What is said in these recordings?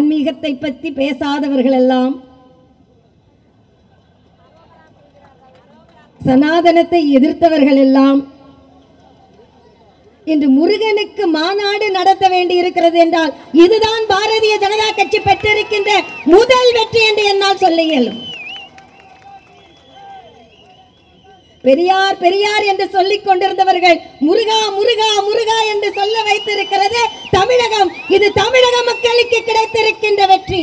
ஆன்மீகத்தை பற்றி பேசாதவர்கள் எல்லாம் சனாதனத்தை எதிர்த்தவர்கள் எல்லாம் இன்று முருகனுக்கு மாநாடு நடத்த வேண்டி இருக்கிறது என்றால் இதுதான் பாரதிய ஜனதா கட்சி பெற்றிருக்கின்ற முதல் வெற்றி என்று என்னால் சொல்ல இயலும் பெரியார் பெரியார் என்று சொல்லிக் கொண்டிருந்தவர்கள் முருகா முருகா முருகா என்று சொல்ல வைத்திருக்கிறது தமிழகம் இது தமிழக மக்களுக்கு கிடைத்திருக்கின்ற வெற்றி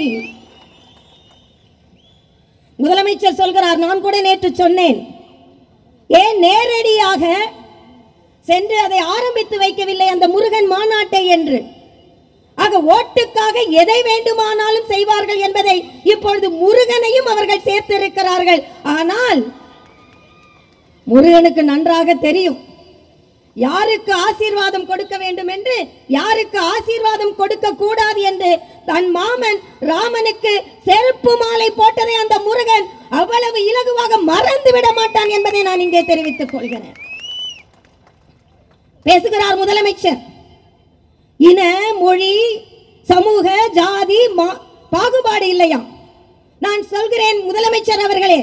முதலமைச்சர் சொல்கிறார் நான் கூட நேற்று சொன்னேன் ஏன் நேரடியாக சென்று அதை ஆரம்பித்து வைக்கவில்லை அந்த முருகன் மாநாட்டை என்று ஆக ஓட்டுக்காக எதை வேண்டுமானாலும் செய்வார்கள் என்பதை இப்பொழுது முருகனையும் அவர்கள் சேர்த்திருக்கிறார்கள் ஆனால் முருகனுக்கு நன்றாக தெரியும் யாருக்கு ஆசீர்வாதம் கொடுக்க வேண்டும் என்று யாருக்கு ஆசீர்வாதம் கொடுக்க கூடாது என்று தன் மாமன் ராமனுக்கு செருப்பு மாலை போட்டதை அந்த முருகன் அவ்வளவு இலகுவாக மறந்து விட மாட்டான் என்பதை நான் இங்கே தெரிவித்துக் கொள்கிறேன் பேசுகிறார் முதலமைச்சர் இன மொழி சமூக ஜாதி மா- பாகுபாடு இல்லையா நான் சொல்கிறேன் முதலமைச்சர் அவர்களே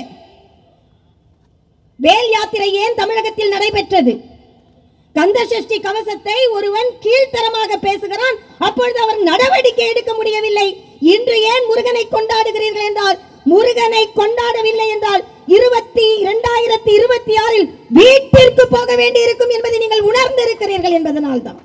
வேல் யாத்திரை ஏன் தமிழகத்தில் நடைபெற்றது கந்த சஷ்டி கவசத்தை ஒருவன் கீழ்த்தரமாக பேசுகிறான் அப்பொழுது அவர் நடவடிக்கை எடுக்க முடியவில்லை இன்று ஏன் முருகனை கொண்டாடுகிறீர்கள் என்றால் முருகனை கொண்டாடவில்லை என்றால் இருபத்தி இரண்டாயிரத்தி இருபத்தி ஆறில் வீட்டிற்கு போக வேண்டி இருக்கும் என்பதை நீங்கள் உணர்ந்திருக்கிறீர்கள் என்பதனால் தான்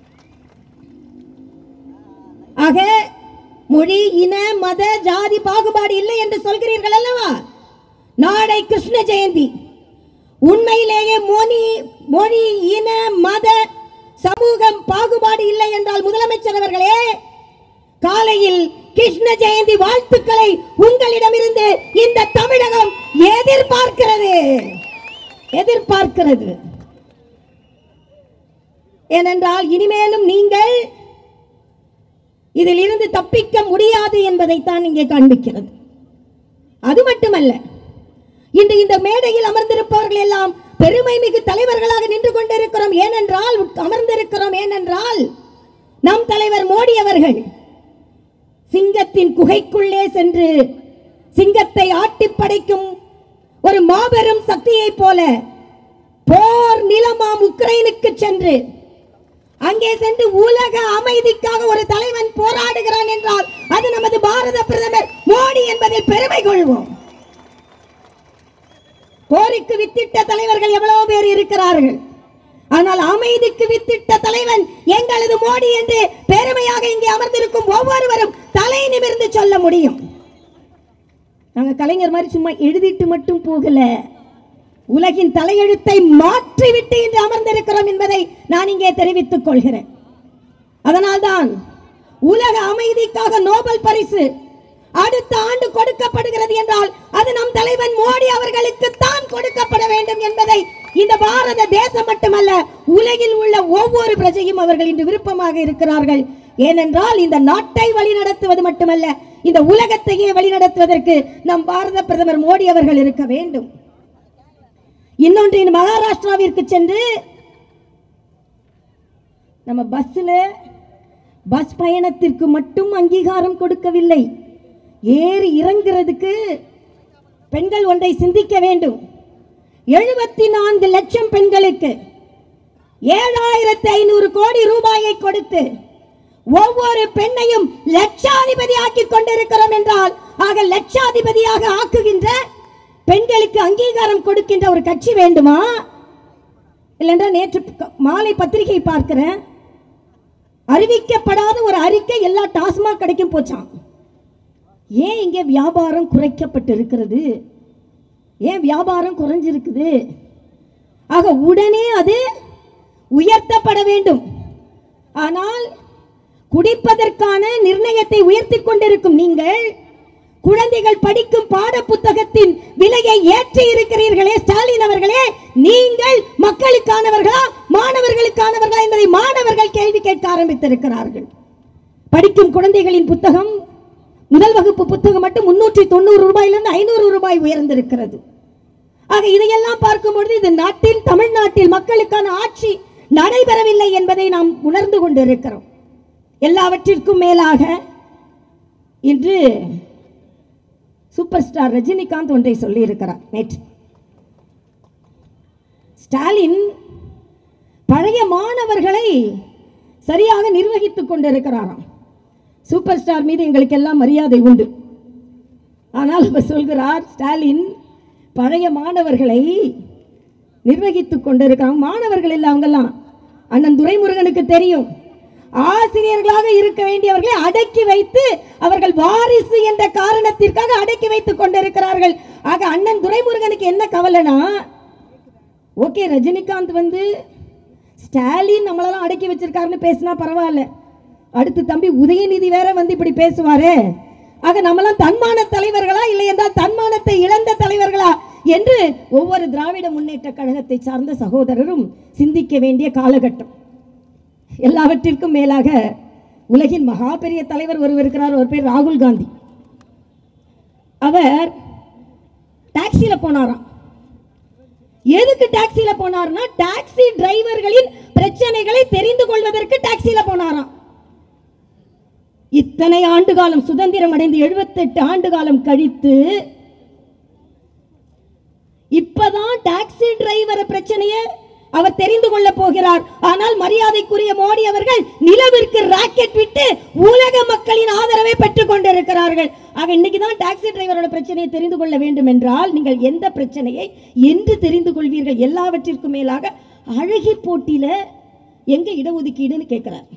ஆக மொழி இன மத ஜாதி பாகுபாடு இல்லை என்று சொல்கிறீர்கள் அல்லவா நாளை கிருஷ்ண ஜெயந்தி உண்மையிலேயே மொழி மொழி இன மத சமூகம் பாகுபாடு இல்லை என்றால் முதலமைச்சர் அவர்களே காலையில் கிருஷ்ண ஜெயந்தி வாழ்த்துக்களை உங்களிடமிருந்து இந்த தமிழகம் எதிர்பார்க்கிறது எதிர்பார்க்கிறது ஏனென்றால் இனிமேலும் நீங்கள் இதில் இருந்து தப்பிக்க முடியாது என்பதைத்தான் இங்கே காண்பிக்கிறது அது மட்டுமல்ல இன்று இந்த மேடையில் அமர்ந்திருப்பவர்கள் எல்லாம் பெருமை மிகு தலைவர்களாக நின்று கொண்டிருக்கிறோம் ஏனென்றால் உட்- அமர்ந்திருக்கிறோம் ஏனென்றால் நம் தலைவர் மோடி அவர்கள் சிங்கத்தின் குகைக்குள்ளே சென்று சிங்கத்தை ஆட்டிப் படைக்கும் ஒரு மாபெரும் சக்தியைப் போல போர் நிலமாம் உக்ரைனுக்கு சென்று அங்கே சென்று உலக அமைதிக்காக ஒரு தலைவன் போராடுகிறான் என்றால் அது நமது பாரத பிரதமர் மோடி என்பதில் பெருமை கொள்வோம் போருக்கு வித்திட்ட தலைவர்கள் எவ்வளவு பேர் இருக்கிறார்கள் ஆனால் அமைதிக்கு வித்திட்ட தலைவன் எங்களது மோடி என்று பெருமையாக இங்கே அமர்ந்திருக்கும் ஒவ்வொருவரும் தலை நிமிர்ந்து சொல்ல முடியும் நாங்க கலைஞர் மாதிரி சும்மா எழுதிட்டு மட்டும் போகல உலகின் தலையெழுத்தை மாற்றிவிட்டு இன்று அமர்ந்திருக்கிறோம் என்பதை நான் இங்கே தெரிவித்துக் கொள்கிறேன் அதனால்தான் உலக அமைதிக்காக நோபல் பரிசு அடுத்த ஆண்டு கொடுக்கப்படுகிறது என்றால் அது நம் தலைவன் மோடி அவர்களுக்கு தான் கொடுக்கப்பட வேண்டும் என்பதை இந்த பாரத தேசம் மட்டுமல்ல உலகில் உள்ள ஒவ்வொரு பிரஜையும் அவர்கள் இன்று விருப்பமாக இருக்கிறார்கள் ஏனென்றால் இந்த நாட்டை வழிநடத்துவது மட்டுமல்ல இந்த உலகத்தையே வழிநடத்துவதற்கு நம் பாரத பிரதமர் மோடி அவர்கள் இருக்க வேண்டும் இன்னொன்று இந்த மகாராஷ்டிராவிற்கு சென்று நம்ம பஸ்ல பஸ் பயணத்திற்கு மட்டும் அங்கீகாரம் கொடுக்கவில்லை ஏறி இறங்குறதுக்கு பெண்கள் ஒன்றை சிந்திக்க வேண்டும் எழுபத்தி நான்கு லட்சம் பெண்களுக்கு ஏழாயிரத்தி ஐநூறு கோடி ரூபாயை கொடுத்து ஒவ்வொரு பெண்ணையும் லட்சாதிபதி ஆக்கி கொண்டிருக்கிறோம் என்றால் ஆக லட்சாதிபதியாக ஆக்குகின்ற பெண்களுக்கு அங்கீகாரம் கொடுக்கின்ற ஒரு கட்சி வேண்டுமா இல்லைன்றா நேற்று க- மாலை பத்திரிகை பார்க்கிறேன் அறிவிக்கப்படாத ஒரு அறிக்கை எல்லா டாஸ்மாக் கடைக்கும் போச்சாம் ஏன் இங்கே வியாபாரம் குறைக்கப்பட்டு இருக்கிறது ஏன் வியாபாரம் குறைஞ்சிருக்குது ஆக உடனே அது உயர்த்தப்பட வேண்டும் ஆனால் குடிப்பதற்கான நிர்ணயத்தை உயர்த்தி கொண்டிருக்கும் நீங்கள் குழந்தைகள் படிக்கும் பாட புத்தகத்தின் விலையை ஏற்றி இருக்கிறீர்களே ஸ்டாலின் அவர்களே நீங்கள் மக்களுக்கானவர்களா மாணவர்களுக்கானவர்களா என்பதை மாணவர்கள் கேள்வி கேட்க ஆரம்பித்திருக்கிறார்கள் படிக்கும் குழந்தைகளின் புத்தகம் முதல் வகுப்பு புத்தகம் மட்டும் முன்னூற்றி தொண்ணூறு ரூபாயிலிருந்து ஐநூறு ரூபாய் உயர்ந்திருக்கிறது ஆக இதையெல்லாம் பார்க்கும்பொழுது இது நாட்டில் தமிழ்நாட்டில் மக்களுக்கான ஆட்சி நடைபெறவில்லை என்பதை நாம் உணர்ந்து கொண்டிருக்கிறோம் எல்லாவற்றிற்கும் மேலாக இன்று சூப்பர் ஸ்டார் ரஜினிகாந்த் ஒன்றை சொல்லியிருக்கிறார் நேற்று ஸ்டாலின் பழைய மாணவர்களை சரியாக நிர்வகித்துக் கொண்டிருக்கிறாராம் சூப்பர் ஸ்டார் மீது எங்களுக்கெல்லாம் மரியாதை உண்டு ஆனால் அவர் சொல்கிறார் ஸ்டாலின் பழைய மாணவர்களை நிர்வகித்துக் கொண்டிருக்கிறாங்க மாணவர்கள் இல்லை அவங்கெல்லாம் அண்ணன் துரைமுருகனுக்கு தெரியும் ஆசிரியர்களாக இருக்க வேண்டியவர்களை அடக்கி வைத்து அவர்கள் வாரிசு என்ற காரணத்திற்காக அடக்கி வைத்துக் கொண்டிருக்கிறார்கள் ஆக அண்ணன் துரைமுருகனுக்கு என்ன கவலைனா ஓகே ரஜினிகாந்த் வந்து ஸ்டாலின் நம்மளெல்லாம் அடக்கி வச்சிருக்காருன்னு பேசினா பரவாயில்ல அடுத்து தம்பி உதயநிதி வேற வந்து இப்படி பேசுவாரே ஆக நம்மளாம் தன்மான தலைவர்களா இல்லை என்றால் தன்மானத்தை இழந்த தலைவர்களா என்று ஒவ்வொரு திராவிட முன்னேற்ற கழகத்தை சார்ந்த சகோதரரும் சிந்திக்க வேண்டிய காலகட்டம் எல்லாவற்றிற்கும் மேலாக உலகின் மகா பெரிய தலைவர் ஒருவர் இருக்கிறார் ஒரு பேர் ராகுல் காந்தி அவர் டாக்ஸியில் போனாராம் எதுக்கு டாக்ஸில போனார்னா டாக்ஸி டிரைவர்களின் பிரச்சனைகளை தெரிந்து கொள்வதற்கு டாக்ஸில போனாராம் இத்தனை ஆண்டு காலம் சுதந்திரம் அடைந்து 78 ஆண்டு காலம் கழித்து இப்பதான் டாக்ஸி டிரைவர் பிரச்சனையை அவர் தெரிந்து கொள்ள போகிறார் ஆனால் மரியாதைக்குரிய மோடி அவர்கள் நிலவிற்கு ராக்கெட் விட்டு உலக மக்களின் ஆதரவை பெற்றுக் கொண்டிருக்கிறார்கள் ஆக இன்னைக்கு தான் டாக்ஸி டிரைவரோட பிரச்சனையை தெரிந்து கொள்ள வேண்டும் என்றால் நீங்கள் எந்த பிரச்சனையை என்று தெரிந்து கொள்வீர்கள் எல்லாவற்றிற்கும் மேலாக அழகி போட்டியில எங்க இடஒதுக்கீடுன்னு கேட்கிறார்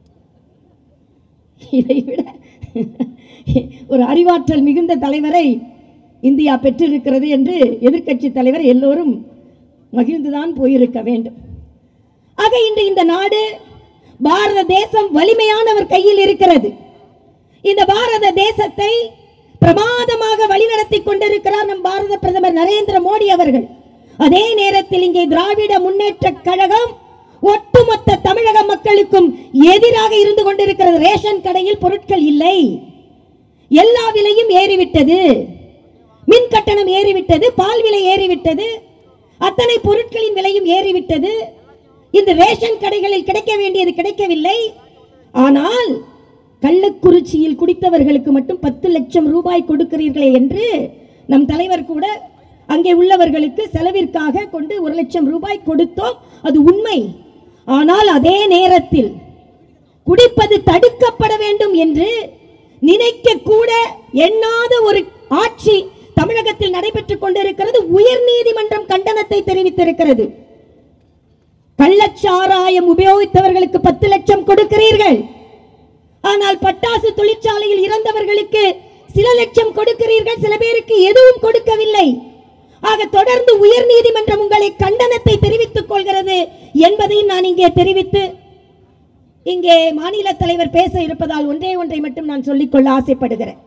இதை விட ஒரு அறிவாற்றல் மிகுந்த தலைவரை இந்தியா பெற்றிருக்கிறது என்று எதிர்க்கட்சி தலைவர் எல்லோரும் மகிழ்ந்துதான் போயிருக்க வேண்டும் ஆக இன்று இந்த நாடு பாரத தேசம் வலிமையானவர் கையில் இருக்கிறது இந்த பாரத தேசத்தை பிரமாதமாக வழிநடத்தி கொண்டிருக்கிறார் நம் பாரத பிரதமர் நரேந்திர மோடி அவர்கள் அதே நேரத்தில் இங்கே திராவிட முன்னேற்ற கழகம் ஒட்டுமொத்த தமிழக மக்களுக்கும் எதிராக இருந்து கொண்டிருக்கிறது ரேஷன் கடையில் பொருட்கள் இல்லை எல்லா விலையும் ஏறிவிட்டது மின் கட்டணம் ஏறிவிட்டது பால் விலை ஏறிவிட்டது அத்தனை பொருட்களின் விலையும் ஏறிவிட்டது இந்த ரேஷன் கடைகளில் கிடைக்க வேண்டியது கிடைக்கவில்லை ஆனால் கள்ளக்குறிச்சியில் குடித்தவர்களுக்கு மட்டும் பத்து லட்சம் ரூபாய் கொடுக்கிறீர்களே என்று நம் தலைவர் கூட அங்கே உள்ளவர்களுக்கு செலவிற்காக கொண்டு ஒரு லட்சம் ரூபாய் கொடுத்தோம் அது உண்மை ஆனால் அதே நேரத்தில் குடிப்பது தடுக்கப்பட வேண்டும் என்று நினைக்க கூட எண்ணாத ஒரு ஆட்சி தமிழகத்தில் நடைபெற்றுக் கொண்டிருக்கிறது உயர் நீதிமன்றம் கண்டனத்தை தெரிவித்திருக்கிறது கள்ளச்சாராயம் உபயோகித்தவர்களுக்கு பத்து லட்சம் கொடுக்கிறீர்கள் ஆனால் பட்டாசு தொழிற்சாலையில் இறந்தவர்களுக்கு சில லட்சம் கொடுக்கிறீர்கள் சில பேருக்கு எதுவும் கொடுக்கவில்லை ஆக தொடர்ந்து உயர் நீதிமன்றம் உங்களை கண்டனத்தை தெரிவித்துக் கொள்கிறது என்பதையும் நான் இங்கே தெரிவித்து இங்கே மாநில தலைவர் பேச இருப்பதால் ஒன்றே ஒன்றை மட்டும் நான் சொல்லிக்கொள்ள ஆசைப்படுகிறேன்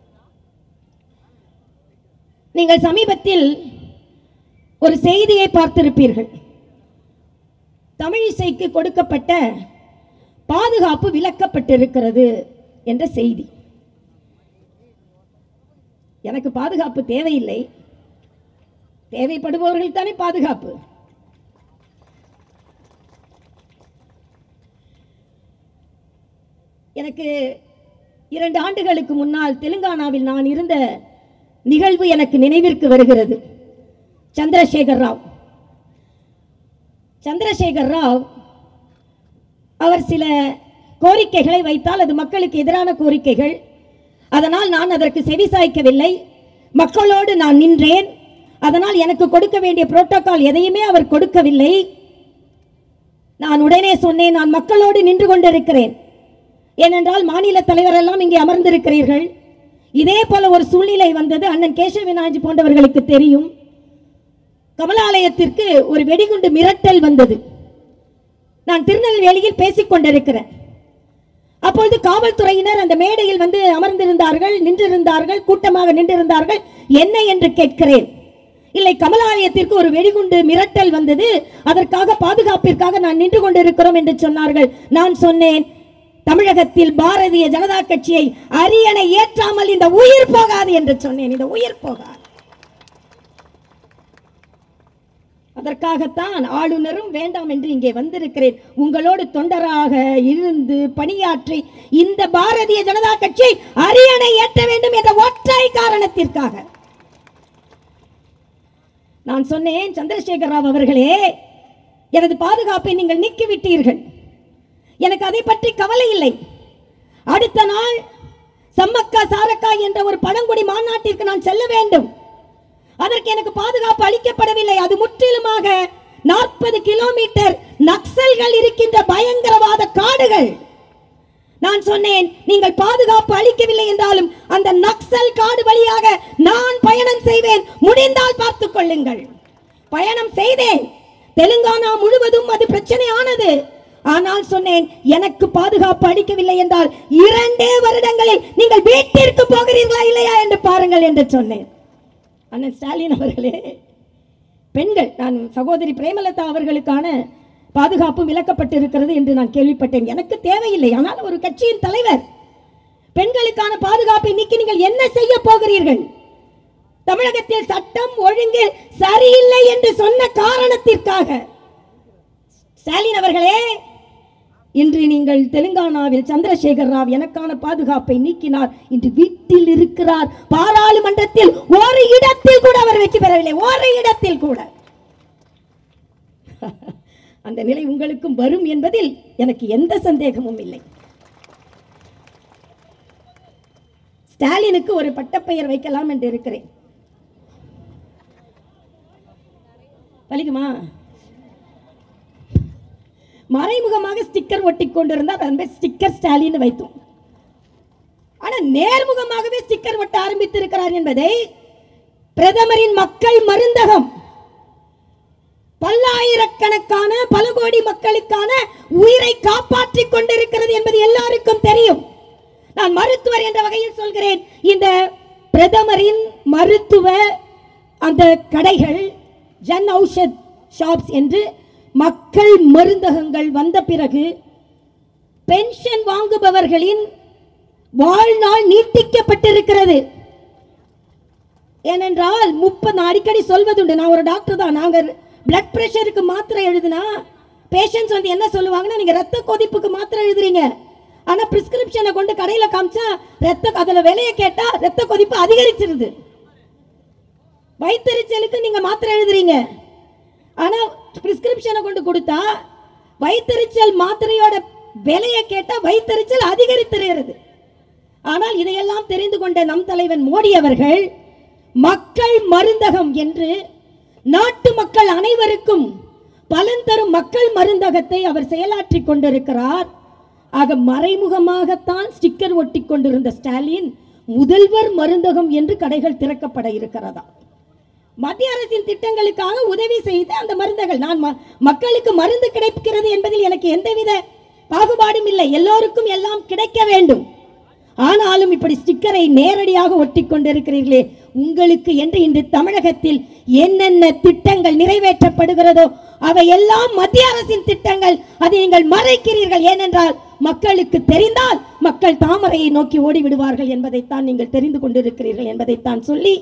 நீங்கள் சமீபத்தில் ஒரு செய்தியை பார்த்திருப்பீர்கள் தமிழிசைக்கு கொடுக்கப்பட்ட பாதுகாப்பு விலக்கப்பட்டிருக்கிறது என்ற செய்தி எனக்கு பாதுகாப்பு தேவையில்லை தேவைப்படுபவர்கள் தானே பாதுகாப்பு எனக்கு இரண்டு ஆண்டுகளுக்கு முன்னால் தெலுங்கானாவில் நான் இருந்த நிகழ்வு எனக்கு நினைவிற்கு வருகிறது சந்திரசேகர் ராவ் சந்திரசேகர் ராவ் அவர் சில கோரிக்கைகளை வைத்தால் அது மக்களுக்கு எதிரான கோரிக்கைகள் அதனால் நான் அதற்கு செவிசாய்க்கவில்லை மக்களோடு நான் நின்றேன் அதனால் எனக்கு கொடுக்க வேண்டிய புரோட்டோகால் எதையுமே அவர் கொடுக்கவில்லை நான் உடனே சொன்னேன் நான் மக்களோடு நின்று கொண்டிருக்கிறேன் ஏனென்றால் மாநில தலைவர் எல்லாம் இங்கே அமர்ந்திருக்கிறீர்கள் இதே போல ஒரு சூழ்நிலை வந்தது அண்ணன் கேசவநாஜ் போன்றவர்களுக்கு தெரியும் கமலாலயத்திற்கு ஒரு வெடிகுண்டு மிரட்டல் வந்தது நான் திருநெல்வேலியில் பேசிக் கொண்டிருக்கிறேன் அப்பொழுது காவல்துறையினர் அந்த மேடையில் வந்து அமர்ந்திருந்தார்கள் நின்றிருந்தார்கள் கூட்டமாக நின்றிருந்தார்கள் என்ன என்று கேட்கிறேன் இல்லை கமலாலயத்திற்கு ஒரு வெடிகுண்டு மிரட்டல் வந்தது அதற்காக பாதுகாப்பிற்காக நான் நின்று கொண்டிருக்கிறோம் என்று சொன்னார்கள் நான் சொன்னேன் தமிழகத்தில் பாரதிய ஜனதா கட்சியை அரியணை ஏற்றாமல் இந்த உயிர் போகாது என்று சொன்னேன் இந்த உயிர் போகாது அதற்காகத்தான் ஆளுநரும் வேண்டாம் என்று இங்கே வந்திருக்கிறேன் உங்களோடு தொண்டராக இருந்து பணியாற்றி இந்த பாரதிய ஜனதா கட்சி அரியணை நிறைவேற்ற வேண்டும் என்ற ஒற்றை காரணத்திற்காக நான் சொன்னேன் சந்திரசேகர் ராவ் அவர்களே எனது பாதுகாப்பை நீங்கள் நீக்கிவிட்டீர்கள் எனக்கு அதை பற்றி கவலை இல்லை அடுத்த நாள் சம்மக்கா சாரக்கா என்ற ஒரு பழங்குடி மாநாட்டிற்கு நான் செல்ல வேண்டும் அதற்கு எனக்கு பாதுகாப்பு அளிக்கப்படவில்லை அது முற்றிலுமாக நாற்பது கிலோமீட்டர் நக்சல்கள் இருக்கின்ற பயங்கரவாத காடுகள் நான் சொன்னேன் நீங்கள் பாதுகாப்பு அளிக்கவில்லை என்றாலும் அந்த நக்சல் காடு வழியாக நான் பயணம் செய்வேன் முடிந்தால் பார்த்துக் கொள்ளுங்கள் பயணம் செய்தேன் தெலுங்கானா முழுவதும் அது பிரச்சனையானது ஆனால் சொன்னேன் எனக்கு பாதுகாப்பு அளிக்கவில்லை என்றால் இரண்டே வருடங்களில் நீங்கள் வீட்டிற்கு போகிறீர்களா இல்லையா என்று பாருங்கள் என்று சொன்னேன் அண்ணன் ஸ்டாலின் அவர்களே பெண்கள் நான் சகோதரி பிரேமலதா அவர்களுக்கான பாதுகாப்பு விலக்கப்பட்டிருக்கிறது என்று நான் கேள்விப்பட்டேன் எனக்கு தேவையில்லை ஆனால் ஒரு கட்சியின் தலைவர் பெண்களுக்கான பாதுகாப்பை நீக்கி நீங்கள் என்ன செய்ய போகிறீர்கள் தமிழகத்தில் சட்டம் ஒழுங்கு சரியில்லை என்று சொன்ன காரணத்திற்காக ஸ்டாலின் அவர்களே இன்று நீங்கள் தெலுங்கானாவில் சந்திரசேகர் ராவ் எனக்கான பாதுகாப்பை நீக்கினார் இன்று வீட்டில் இருக்கிறார் பாராளுமன்றத்தில் ஒரு இடத்தில் கூட அவர் வெற்றி பெறவில்லை ஒரு இடத்தில் கூட அந்த நிலை உங்களுக்கும் வரும் என்பதில் எனக்கு எந்த சந்தேகமும் இல்லை ஸ்டாலினுக்கு ஒரு பட்டப்பெயர் வைக்கலாம் என்று இருக்கிறேன் வலிக்குமா மறைமுகமாக ஸ்டிக்கர் ஒட்டி கொண்டிருந்தால் அந்த ஸ்டிக்கர் ஸ்டாலின் வைத்தோம் ஆனா நேர்முகமாகவே ஸ்டிக்கர் ஒட்ட ஆரம்பித்திருக்கிறார் என்பதை பிரதமரின் மக்கள் மருந்தகம் பல்லாயிரக்கணக்கான பல கோடி மக்களுக்கான உயிரை காப்பாற்றிக் கொண்டிருக்கிறது என்பது எல்லாருக்கும் தெரியும் நான் மருத்துவர் என்ற வகையில் சொல்கிறேன் இந்த பிரதமரின் மருத்துவ அந்த கடைகள் ஜன் ஔஷத் ஷாப்ஸ் என்று மக்கள் மருந்தகங்கள் வந்த பிறகு பென்ஷன் வாங்குபவர்களின் வாழ்நாள் நீட்டிக்கப்பட்டிருக்கிறது ஏனென்றால் முப்பது நான் அடிக்கடி சொல்வதுண்டு நான் ஒரு டாக்டர் தான் நாங்கள் பிளட் பிரஷருக்கு மாத்திரை எழுதுனா பேஷண்ட்ஸ் வந்து என்ன சொல்லுவாங்கன்னா நீங்க ரத்த கொதிப்புக்கு மாத்திரை எழுதுறீங்க ஆனா பிரிஸ்கிரிப்ஷனை கொண்டு கடையில காமிச்சா ரத்த அதுல விலையை கேட்டா ரத்த கொதிப்பு அதிகரிச்சிருது வயிற்றெரிச்சலுக்கு நீங்க மாத்திரை எழுதுறீங்க ஆனா பிரிஸ்கிரிப்ஷனை கொண்டு கொடுத்தா வயிற்றெரிச்சல் மாத்திரையோட விலையை கேட்டா வயிற்றெரிச்சல் அதிகரித்திருக்கிறது ஆனால் இதையெல்லாம் தெரிந்து கொண்ட நம் தலைவன் மோடி அவர்கள் மக்கள் மருந்தகம் என்று நாட்டு மக்கள் அனைவருக்கும் பலன் தரும் மக்கள் மருந்தகத்தை அவர் செயலாற்றிக் கொண்டிருக்கிறார் ஆக மறைமுகமாகத்தான் ஸ்டிக்கர் ஒட்டி கொண்டிருந்த ஸ்டாலின் முதல்வர் மருந்தகம் என்று கடைகள் திறக்கப்பட இருக்கிறதா மத்திய அரசின் திட்டங்களுக்காக உதவி செய்த அந்த மருந்துகள் நான் ம- மக்களுக்கு மருந்து கிடைக்கிறது என்பதில் எனக்கு எந்தவித பாகுபாடும் இல்லை எல்லோருக்கும் எல்லாம் கிடைக்க வேண்டும் ஆனாலும் இப்படி ஸ்டிக்கரை நேரடியாக ஒட்டி கொண்டிருக்கிறீர்களே உங்களுக்கு என்று இன்று தமிழகத்தில் என்னென்ன திட்டங்கள் நிறைவேற்றப்படுகிறதோ அவை எல்லாம் மத்திய அரசின் திட்டங்கள் அதை நீங்கள் மறைக்கிறீர்கள் ஏனென்றால் மக்களுக்கு தெரிந்தால் மக்கள் தாமரையை நோக்கி ஓடி விடுவார்கள் என்பதைத்தான் நீங்கள் தெரிந்து கொண்டிருக்கிறீர்கள் என்பதைத்தான் சொல்லி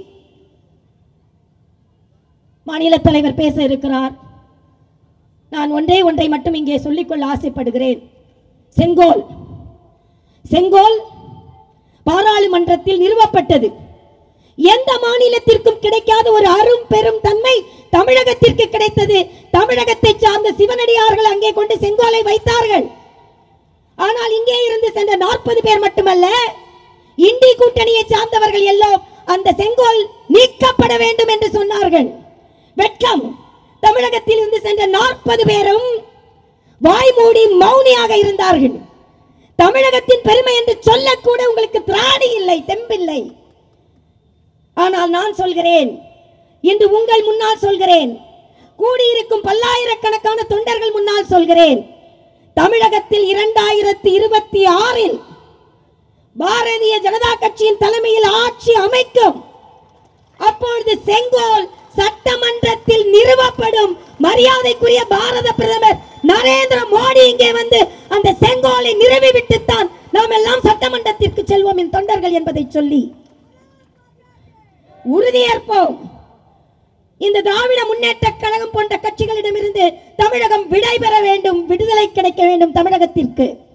மாநில தலைவர் பேச இருக்கிறார் நான் ஒன்றே ஒன்றை மட்டும் இங்கே சொல்லிக்கொள்ள ஆசைப்படுகிறேன் செங்கோல் செங்கோல் பாராளுமன்றத்தில் நிறுவப்பட்டது எந்த மாநிலத்திற்கும் கிடைக்காத ஒரு அரும் பெரும் தன்மை தமிழகத்திற்கு கிடைத்தது தமிழகத்தை சார்ந்த சிவனடியார்கள் அங்கே கொண்டு செங்கோலை வைத்தார்கள் ஆனால் இங்கே இருந்து சென்ற நாற்பது பேர் மட்டுமல்ல இந்தி கூட்டணியை சார்ந்தவர்கள் எல்லாம் அந்த செங்கோல் நீக்கப்பட வேண்டும் என்று சொன்னார்கள் வெட்கம் தமிழகத்தில் இருந்து சென்ற நாற்பது பேரும் வாய் மூடி மௌனியாக இருந்தார்கள் தமிழகத்தின் பெருமை என்று சொல்லக்கூட உங்களுக்கு திராணி இல்லை தெம்பில்லை ஆனால் நான் சொல்கிறேன் இன்று உங்கள் முன்னால் சொல்கிறேன் கூடியிருக்கும் பல்லாயிரக்கணக்கான தொண்டர்கள் முன்னால் சொல்கிறேன் தமிழகத்தில் இரண்டாயிரத்தி இருபத்தி ஆறில் பாரதிய ஜனதா கட்சியின் தலைமையில் ஆட்சி அமைக்கும் அப்பொழுது செங்கோல் சட்டமன்றத்தில் நிறுவப்படும் மரியாதைக்குரிய பாரத பிரதமர் நரேந்திர மோடி இங்கே வந்து அந்த செங்கோலை நிறுவி விட்டுத்தான் நாம் எல்லாம் சட்டமன்றத்திற்கு செல்வோம் என் தொண்டர்கள் என்பதை சொல்லி உறுதியேற்போம் இந்த திராவிட முன்னேற்ற கழகம் போன்ற கட்சிகளிடமிருந்து தமிழகம் விடை பெற வேண்டும் விடுதலை கிடைக்க வேண்டும் தமிழகத்திற்கு